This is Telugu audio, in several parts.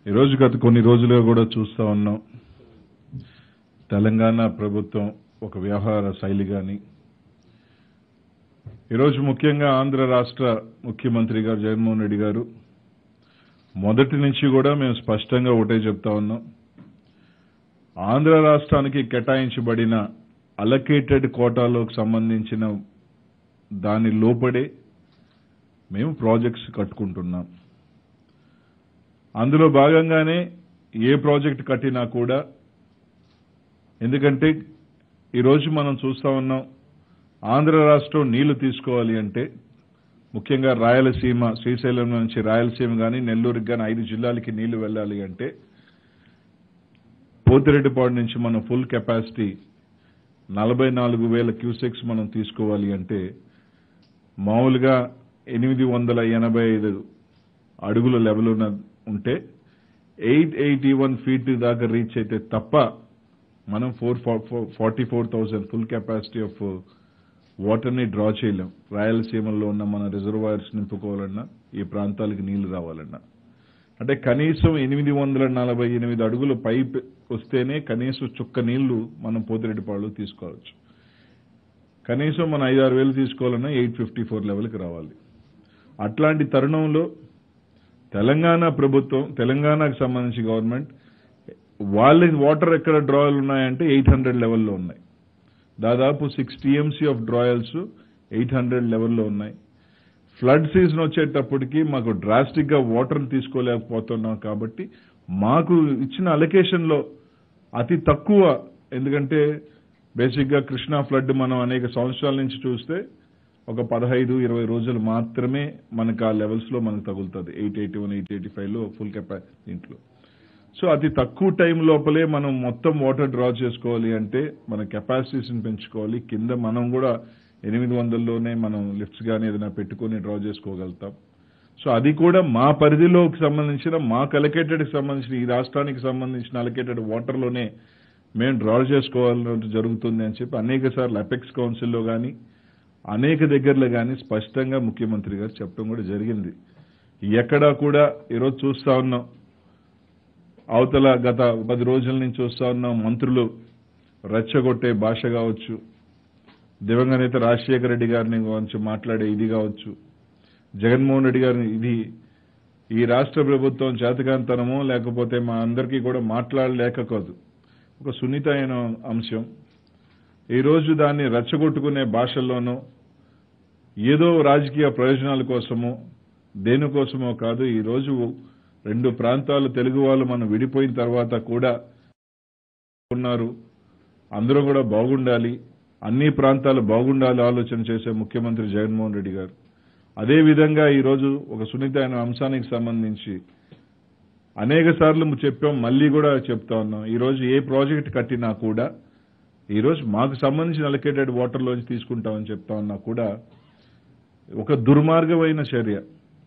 ఈరోజు గత కొన్ని రోజులుగా కూడా చూస్తా ఉన్నాం తెలంగాణ ప్రభుత్వం ఒక వ్యవహార శైలి కానీ ఈరోజు ముఖ్యంగా ఆంధ్ర రాష్ట్ర ముఖ్యమంత్రి గారు జగన్మోహన్ రెడ్డి గారు మొదటి నుంచి కూడా మేము స్పష్టంగా ఒకటే చెప్తా ఉన్నాం ఆంధ్ర రాష్ట్రానికి కేటాయించబడిన అలకేటెడ్ కోటాలోకి సంబంధించిన దాని లోపడే మేము ప్రాజెక్ట్స్ కట్టుకుంటున్నాం అందులో భాగంగానే ఏ ప్రాజెక్ట్ కట్టినా కూడా ఎందుకంటే ఈరోజు మనం చూస్తా ఉన్నాం ఆంధ్ర రాష్ట్రం నీళ్లు తీసుకోవాలి అంటే ముఖ్యంగా రాయలసీమ శ్రీశైలం నుంచి రాయలసీమ కానీ నెల్లూరుకి కానీ ఐదు జిల్లాలకి నీళ్లు వెళ్ళాలి అంటే పోతిరెడ్డిపాడు నుంచి మనం ఫుల్ కెపాసిటీ నలభై నాలుగు వేల క్యూసెక్స్ మనం తీసుకోవాలి అంటే మామూలుగా ఎనిమిది వందల ఎనభై ఐదు అడుగుల లెవెల్ ఉన్న ఉంటే ఎయిట్ ఎయిటీ వన్ ఫీట్ దాకా రీచ్ అయితే తప్ప మనం four forty four thousand full capacity of వాటర్ని డ్రా చేయలేం రాయలసీమలో ఉన్న మన రిజర్వాయర్స్ నింపుకోవాలన్నా ఈ ప్రాంతాలకు నీళ్లు రావాలన్నా అంటే కనీసం ఎనిమిది వందల నలభై ఎనిమిది అడుగులు పైప్ వస్తేనే కనీసం చుక్క నీళ్లు మనం పోతిరెడ్డిపాడు తీసుకోవచ్చు కనీసం మనం ఐదు ఆరు వేలు తీసుకోవాలన్నా ఎయిట్ ఫిఫ్టీ ఫోర్ లెవెల్కి రావాలి అట్లాంటి తరుణంలో తెలంగాణ ప్రభుత్వం తెలంగాణకు సంబంధించి గవర్నమెంట్ వాళ్ళ వాటర్ ఎక్కడ డ్రాయల్ ఉన్నాయంటే ఎయిట్ హండ్రెడ్ లెవెల్లో ఉన్నాయి దాదాపు six TMC of drawals eight hundred లెవెల్లో ఉన్నాయి ఫ్లడ్ సీజన్ వచ్చేటప్పటికి మాకు డ్రాస్టిక్ గా వాటర్ తీసుకోలేకపోతున్నాం కాబట్టి మాకు ఇచ్చిన అలొకేషన్లో అతి తక్కువ ఎందుకంటే బేసిక్ గా కృష్ణా ఫ్లడ్ మనం అనేక సంవత్సరాల నుంచి చూస్తే ఒక పదహైదు ఇరవై రోజులు మాత్రమే మనకు ఆ లెవెల్స్ లో మనకు తగులుతుంది eight eighty one eight eighty five లో ఫుల్ కెపాసిటీ దీంట్లో సో అతి తక్కువ టైం లోపలే మనం మొత్తం వాటర్ డ్రా చేసుకోవాలి అంటే మన కెపాసిటీస్ని పెంచుకోవాలి కింద మనం కూడా ఎనిమిది వందల్లోనే మనం లిఫ్ట్స్ కానీ ఏదైనా పెట్టుకొని డ్రా చేసుకోగలుగుతాం సో అది కూడా మా పరిధిలోకి సంబంధించిన మాకు అలకేటెడ్కి సంబంధించిన ఈ రాష్ట్రానికి సంబంధించిన అలకేటెడ్ వాటర్లోనే మేము డ్రా చేసుకోవాలని జరుగుతుంది అని చెప్పి అనేక సార్లు అపెక్స్ కౌన్సిల్లో కానీ అనేక దగ్గరలో కానీ స్పష్టంగా ముఖ్యమంత్రి గారు చెప్పడం కూడా జరిగింది ఎక్కడా కూడా ఈరోజు చూస్తా ఉన్నాం అవతల గత పది రోజుల నుంచి చూస్తా ఉన్నాం మంత్రులు రెచ్చగొట్టే భాష కావచ్చు దివంగత నేత రాజశేఖర రెడ్డి గారిని గురించి మాట్లాడే ఇది కావచ్చు జగన్మోహన్ రెడ్డి గారిని ఇది ఈ రాష్ట్ర ప్రభుత్వం చేతకాంతనమో లేకపోతే మా అందరికీ కూడా మాట్లాడలేక కాదు ఒక సున్నితమైన అంశం ఈరోజు దాన్ని రెచ్చగొట్టుకునే భాషల్లోనూ ఏదో రాజకీయ ప్రయోజనాల కోసమో దేనికోసమో కాదు ఈరోజు రెండు ప్రాంతాలు తెలుగు వాళ్ళు మనం విడిపోయిన తర్వాత కూడా ఉన్నారు అందరూ కూడా బాగుండాలి అన్ని ప్రాంతాలు బాగుండాలి ఆలోచన చేసే ముఖ్యమంత్రి జగన్మోహన్ రెడ్డి గారు అదే విధంగా ఈరోజు ఒక సున్నితమైన అంశానికి సంబంధించి అనేక సార్లు చెప్పాం మళ్ళీ కూడా చెప్తా ఉన్నాం ఈరోజు ఏ ప్రాజెక్ట్ కట్టినా కూడా ఈరోజు మాకు సంబంధించిన అలొకేటెడ్ వాటర్లోంచి తీసుకుంటామని చెప్తా ఉన్నా కూడా ఒక దుర్మార్గమైన చర్య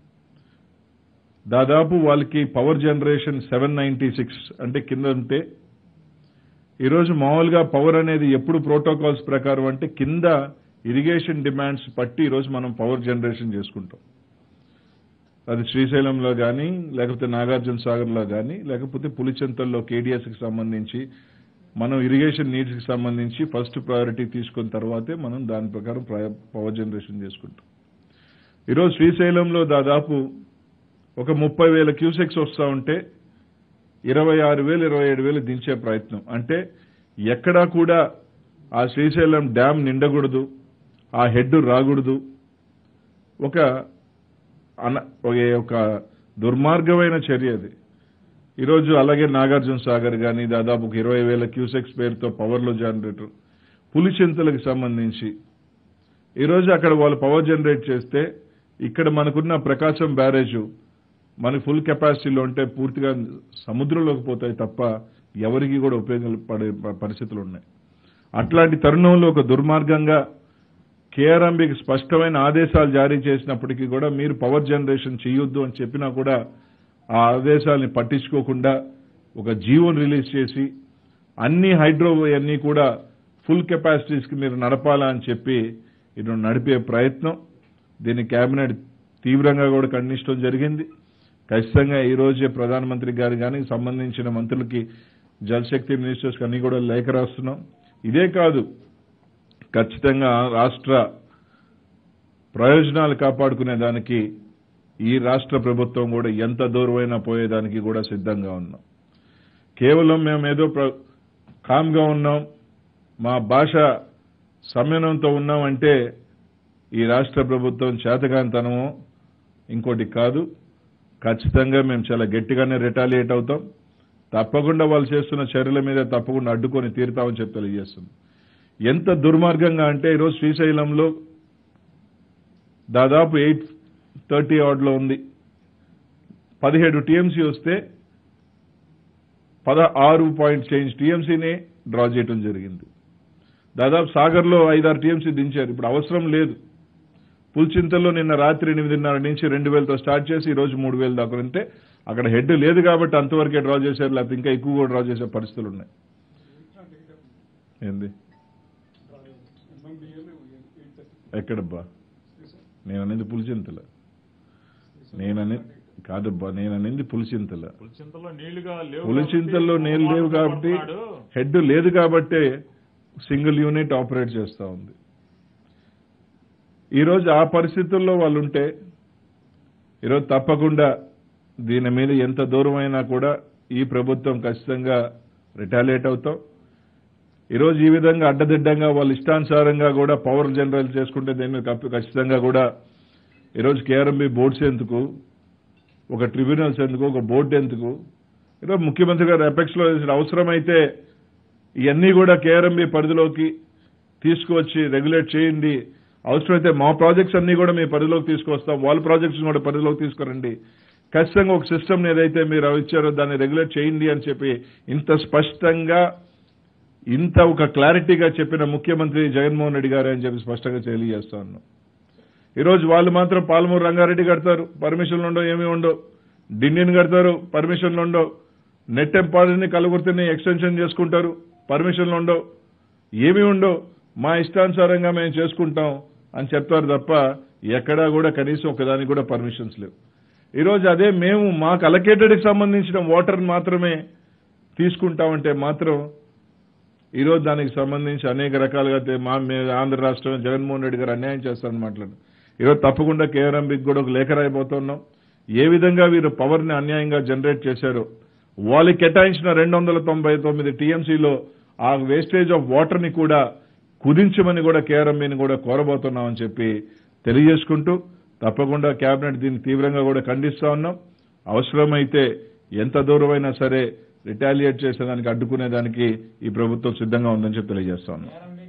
దాదాపు వాళ్ళకి power generation seven ninety six అంటే కింద ఉంటే ఈరోజు మామూలుగా పవర్ అనేది ఎప్పుడు ప్రోటోకాల్స్ ప్రకారం అంటే కింద ఇరిగేషన్ డిమాండ్స్ పట్టి ఈరోజు మనం పవర్ జనరేషన్ చేసుకుంటాం అది శ్రీశైలంలో కానీ లేకపోతే నాగార్జున సాగర్లో కానీ లేకపోతే పులిచెంతల్లో కేడిఎస్కి సంబంధించి మనం ఇరిగేషన్ నీడ్స్కి సంబంధించి ఫస్ట్ ప్రయారిటీ తీసుకున్న తర్వాతే మనం దాని ప్రకారం పవర్ జనరేషన్ చేసుకుంటాం ఈరోజు శ్రీశైలంలో దాదాపు ఒక ముప్పై వేల క్యూసెక్స్ వస్తూ ఉంటే ఇరవై ఆరు వేలు ఇరవై ఏడు వేలు దించే ప్రయత్నం అంటే ఎక్కడా కూడా ఆ శ్రీశైలం డ్యామ్ నిండకూడదు ఆ హెడ్ రాకూడదు ఒక అన ఒక దుర్మార్గమైన చర్య అది ఈరోజు అలాగే నాగార్జున సాగర్ కానీ దాదాపు ఒక ఇరవై వేల క్యూసెక్స్ పేరుతో పవర్లో జనరేటర్ పులిచింతలకు సంబంధించి ఈరోజు అక్కడ వాళ్ళు పవర్ జనరేట్ చేస్తే ఇక్కడ మనకున్న ప్రకాశం బ్యారేజ్ మనకి ఫుల్ కెపాసిటీలో ఉంటే పూర్తిగా సముద్రంలోకి పోతాయి తప్ప ఎవరికి కూడా ఉపయోగపడే పరిస్థితులు ఉన్నాయి అట్లాంటి తరుణంలో ఒక దుర్మార్గంగా కేఆర్ఎంబికి స్పష్టమైన ఆదేశాలు జారీ చేసినప్పటికీ కూడా మీరు పవర్ జనరేషన్ చేయొద్దు అని చెప్పినా కూడా ఆ ఆదేశాలని పట్టించుకోకుండా ఒక జీవోని రిలీజ్ చేసి అన్ని హైడ్రో అన్ని కూడా ఫుల్ కెపాసిటీస్కి మీరు నడపాలా అని చెప్పి ఇటు నడిపే ప్రయత్నం దీన్ని కేబినెట్ తీవ్రంగా కూడా ఖండించడం జరిగింది ఖచ్చితంగా ఈ రోజే ప్రధానమంత్రి గారు కానీ సంబంధించిన మంత్రులకి జలశక్తి మినిస్టర్స్ అన్ని కూడా లేఖ రాస్తున్నాం ఇదే కాదు ఖచ్చితంగా రాష్ట్ర ప్రయోజనాలు కాపాడుకునే దానికి ఈ రాష్ట్ర ప్రభుత్వం కూడా ఎంత దూరమైనా పోయేదానికి కూడా సిద్ధంగా ఉన్నాం కేవలం మేము ఏదో ప్ర- కామ్గా ఉన్నాం మా భాష సంయమనంతో ఉన్నామంటే ఈ రాష్ట్ర ప్రభుత్వం చేతగానితనమో ఇంకోటి కాదు ఖచ్చితంగా మేము చాలా గట్టిగానే రిటాలియేట్ అవుతాం తప్పకుండా వాళ్ళు చేస్తున్న చర్యల మీద తప్పకుండా అడ్డుకొని తీరుతామని చెప్పి తెలియజేస్తుంది ఎంత దుర్మార్గంగా అంటే ఈరోజు శ్రీశైలంలో దాదాపు ఎయిట్ థర్టీ ఆర్డ్లో ఉంది పదిహేడు టీఎంసీ వస్తే పద ఆరు పాయింట్ చేంజ్ టీఎంసీనే డ్రా చేయడం జరిగింది దాదాపు సాగర్లో ఐదారు టీఎంసీ దించారు ఇప్పుడు అవసరం లేదు పుల్చింతల్లో నిన్న రాత్రి ఎనిమిదిన్నర నుంచి రెండు వేలతో స్టార్ట్ చేసి ఈ రోజు మూడు వేలు దాకా ఉంటే అక్కడ హెడ్ లేదు కాబట్టి అంతవరకే డ్రా చేశారు లేకపోతే ఇంకా ఎక్కువ కూడా డ్రా చేసే పరిస్థితులు ఉన్నాయి ఏంది ఎక్కడబ్బా నేను అనేది పులిచింతల నేనని కాదబ్బా నేను అనేది పులిచింతల పులిచింతలో నీళ్లుగా లేవు పులిచింతల్లో నీళ్ళు లేవు కాబట్టి హెడ్ లేదు కాబట్టే సింగిల్ యూనిట్ ఆపరేట్ చేస్తూ ఉంది ఈరోజు ఆ పరిస్థితుల్లో వాళ్ళు ఉంటే ఈరోజు తప్పకుండా దీని మీద ఎంత దూరమైనా కూడా ఈ ప్రభుత్వం ఖచ్చితంగా రిటాలియేట్ అవుతాం ఈరోజు ఈ విధంగా అడ్డదిడ్డంగా వాళ్ళు ఇష్టానుసారంగా కూడా పవర్ జనరల్ చేసుకుంటే దీని మీద కప్పి- ఖచ్చితంగా కూడా ఈరోజు కేఆర్ఎంబి బోర్డ్స్ ఎందుకు ఒక ట్రిబ్యునల్స్ ఎందుకు ఒక బోర్డు ఎందుకు ఈరోజు ముఖ్యమంత్రి గారు ఎపెక్స్ లో చేసిన అవసరమైతే ఇవన్నీ కూడా కేఆర్ఎంబి పరిధిలోకి తీసుకువచ్చి రెగ్యులేట్ చేయండి అవసరమైతే మా ప్రాజెక్ట్స్ అన్ని కూడా మీ పరిధిలోకి తీసుకొస్తాం వాళ్ళ ప్రాజెక్ట్స్ కూడా పరిధిలోకి తీసుకురండి ఖచ్చితంగా ఒక సిస్టమ్ ఏదైతే మీరు ఇచ్చారో దాన్ని రెగ్యులేట్ చేయండి అని చెప్పి ఇంత స్పష్టంగా ఇంత ఒక క్లారిటీగా చెప్పిన ముఖ్యమంత్రి జగన్మోహన్ రెడ్డి గారు అని చెప్పి స్పష్టంగా తెలియజేస్తా ఉన్నాం ఈరోజు వాళ్ళు మాత్రం పాలమూరు రంగారెడ్డి కడతారు పర్మిషన్లు ఉండవు ఏమీ ఉండవు డిండిని కడతారు పర్మిషన్లు ఉండవు నెట్ ఎంపాడని కలుగుర్తిని ఎక్స్టెన్షన్ చేసుకుంటారు పర్మిషన్లు ఉండవు ఏమీ ఉండవు మా ఇష్టానుసారంగా మేము చేసుకుంటాం అని చెప్తారు తప్ప ఎక్కడా కూడా కనీసం ఒకదానికి కూడా పర్మిషన్స్ లేవు ఈరోజు అదే మేము మాకు అలకేటెడ్కి సంబంధించిన వాటర్ మాత్రమే తీసుకుంటామంటే మాత్రం ఈరోజు దానికి సంబంధించి అనేక రకాలుగా తే- మా మే- ఆంధ్ర రాష్ట్రం జగన్మోహన్ రెడ్డి గారు అన్యాయం చేస్తారని మాట్లాడు ఈరోజు తప్పకుండా కేఆర్ఎంబికి కూడా ఒక లేఖ రాయబోతున్నాం ఏ విధంగా వీరు పవర్ ని అన్యాయంగా జనరేట్ చేశారో వాళ్ళకి కేటాయించిన రెండు వందల తొంభై తొమ్మిది టీఎంసీలో ఆ వేస్టేజ్ ఆఫ్ వాటర్ ని కూడా కుదించమని కూడా కేఆర్ఎంబిని కూడా కోరబోతున్నామని చెప్పి తెలియజేసుకుంటూ తప్పకుండా కేబినెట్ దీన్ని తీవ్రంగా కూడా ఖండిస్తా ఉన్నాం అవసరమైతే ఎంత దూరమైనా సరే రిటాలియేట్ చేసేదానికి అడ్డుకునేదానికి ఈ ప్రభుత్వం సిద్ధంగా ఉందని చెప్పి తెలియజేస్తా ఉన్నాం కేఆర్ఎంబీ